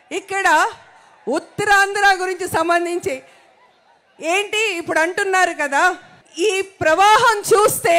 ఇక్కడ ఉత్తరాంధ్ర గురించి సంబంధించి ఏంటి ఇప్పుడు అంటున్నారు కదా ఈ ప్రవాహం చూస్తే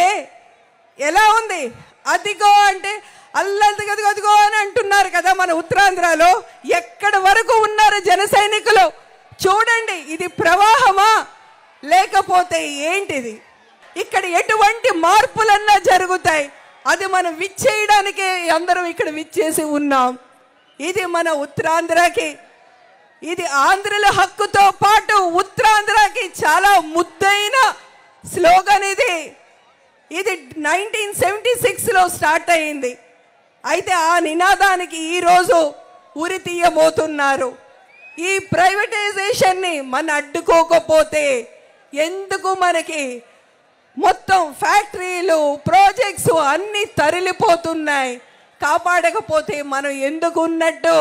ఎలా ఉంది అదిగో అంటే అల్లదిగో అదిగో అదిగో అని అంటున్నారు కదా మన ఉత్తరాంధ్రలో ఎక్కడ వరకు ఉన్నారు జన సైనికులు చూడండి ఇది ప్రవాహమా లేకపోతే ఏంటిది ఇక్కడ ఎటువంటి మార్పులన్నా జరుగుతాయి అది మనం విచ్చేయడానికి అందరం ఇక్కడ విచ్చేసి ఉన్నాం ఇది మన ఉత్తరాంధ్రకి ఇది ఆంధ్రుల హక్కుతో పాటు ఉత్తరాంధ్రకి చాలా ముద్దైన స్లోగన్ ఇది ఇది నైన్టీన్ సెవెంటీ సిక్స్లో స్టార్ట్ అయింది అయితే ఆ నినాదానికి ఈరోజు ఉరి తీయబోతున్నారు ఈ ప్రైవేటైజేషన్ని మన అడ్డుకోకపోతే ఎందుకు మనకి మొత్తం ఫ్యాక్టరీలు ప్రాజెక్ట్స్ అన్నీ తరలిపోతున్నాయి కాపాడకపోతే మనం ఎందుకు ఉన్నట్టు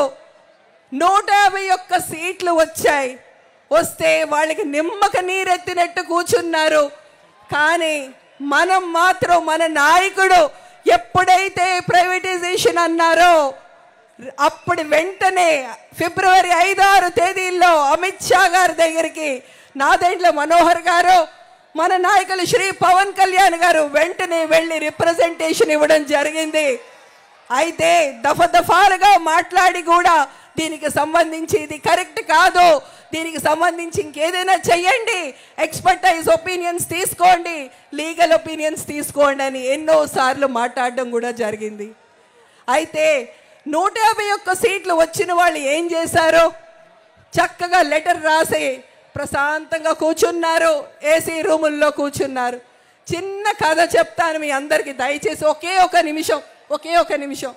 నూట యాభై ఒక్క సీట్లు వచ్చాయి వస్తే వాళ్ళకి నిమ్మక నీరెత్తినట్టు కూర్చున్నారు కానీ మనం మాత్రం మన నాయకుడు ఎప్పుడైతే ప్రైవేటైజేషన్ అన్నారో అప్పుడు వెంటనే ఫిబ్రవరి ఐదు ఆరు తేదీల్లో అమిత్ షా గారి దగ్గరికి నాదెండ్ల మనోహర్ గారు మన నాయకులు శ్రీ పవన్ కళ్యాణ్ గారు వెంటనే వెళ్ళి రిప్రజెంటేషన్ ఇవ్వడం జరిగింది అయితే దఫ దఫాలుగా మాట్లాడి కూడా దీనికి సంబంధించి ఇది కరెక్ట్ కాదు దీనికి సంబంధించి ఇంకేదైనా చెయ్యండి ఎక్స్పర్టైజ్ ఒపీనియన్స్ తీసుకోండి లీగల్ ఒపీనియన్స్ తీసుకోండి అని ఎన్నో సార్లు మాట్లాడడం కూడా జరిగింది అయితే నూట యాభై ఒక్క సీట్లు వచ్చిన వాళ్ళు ఏం చేశారు చక్కగా లెటర్ రాసి ప్రశాంతంగా కూర్చున్నారు ఏసీ రూముల్లో కూర్చున్నారు చిన్న కథ చెప్తాను మీ అందరికీ దయచేసి ఒకే ఒక నిమిషం ఒకే ఒక నిమిషం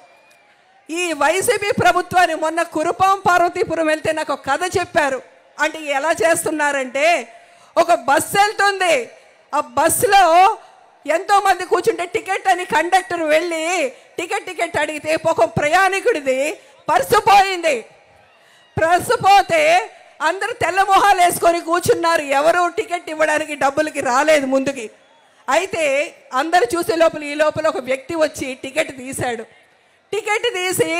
ఈ వైసీపీ ప్రభుత్వాన్ని మొన్న కురుపాం పార్వతీపురం వెళ్తే నాకు ఒక కథ చెప్పారు అంటే ఎలా చేస్తున్నారంటే ఒక బస్సు వెళ్తుంది ఆ బస్సులో ఎంతో మంది కూర్చుంటే టికెట్ అని కండక్టర్ వెళ్ళి టికెట్ టికెట్ అడిగితే ఒక ప్రయాణికుడిది పర్సు పోయింది పర్సు పోతే అందరూ తెల్ల మొహాలు వేసుకొని కూర్చున్నారు ఎవరు టికెట్ ఇవ్వడానికి డబ్బులకి రాలేదు ముందుకి అయితే అందరు చూసే లోపల ఈ లోపల ఒక వ్యక్తి వచ్చి టికెట్ తీశాడు టికెట్ తీసి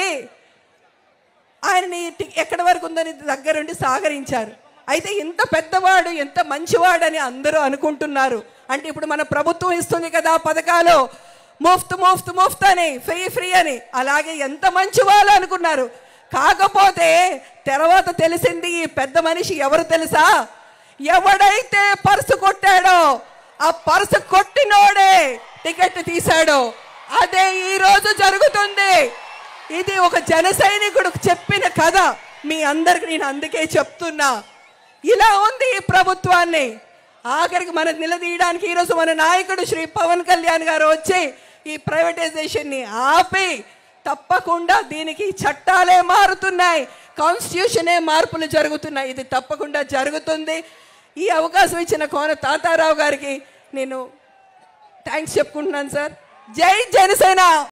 ఆయనని టి- ఎక్కడి వరకు ఉందని దగ్గరుండి సాగరించారు అయితే ఇంత పెద్దవాడు ఎంత మంచివాడని అందరూ అనుకుంటున్నారు అంటే ఇప్పుడు మన ప్రభుత్వం ఇస్తుంది కదా పథకాలు ముఫ్త్ ముఫ్త్ ముఫ్త్ అని ఫ్రీ ఫ్రీ అని అలాగే ఎంత మంచివాళ్ళు అనుకున్నారు కాకపోతే తర్వాత తెలిసింది ఈ పెద్ద మనిషి ఎవరు తెలుసా ఎవడైతే పర్సు కొట్టాడో ఆ పర్సు కొట్టినోడే టికెట్ తీశాడో అదే ఈ రోజు జరుగుతుంది ఇది ఒక జన సైనికుడు చెప్పిన కథ మీ అందరికి నేను అందుకే చెప్తున్నా ఇలా ఉంది ఈ ప్రభుత్వాన్ని ఆఖరికి మన నిలదీయడానికి ఈరోజు మన నాయకుడు శ్రీ పవన్ కళ్యాణ్ గారు వచ్చి ఈ ప్రైవేటైజేషన్ని ఆపి తప్పకుండా దీనికి చట్టాలే మారుతున్నాయి కాన్స్టిట్యూషనే మార్పులు జరుగుతున్నాయి ఇది తప్పకుండా జరుగుతుంది ఈ అవకాశం ఇచ్చిన కోన తాతారావు గారికి నేను థ్యాంక్స్ చెప్పుకుంటున్నాను సార్ జై జనసేన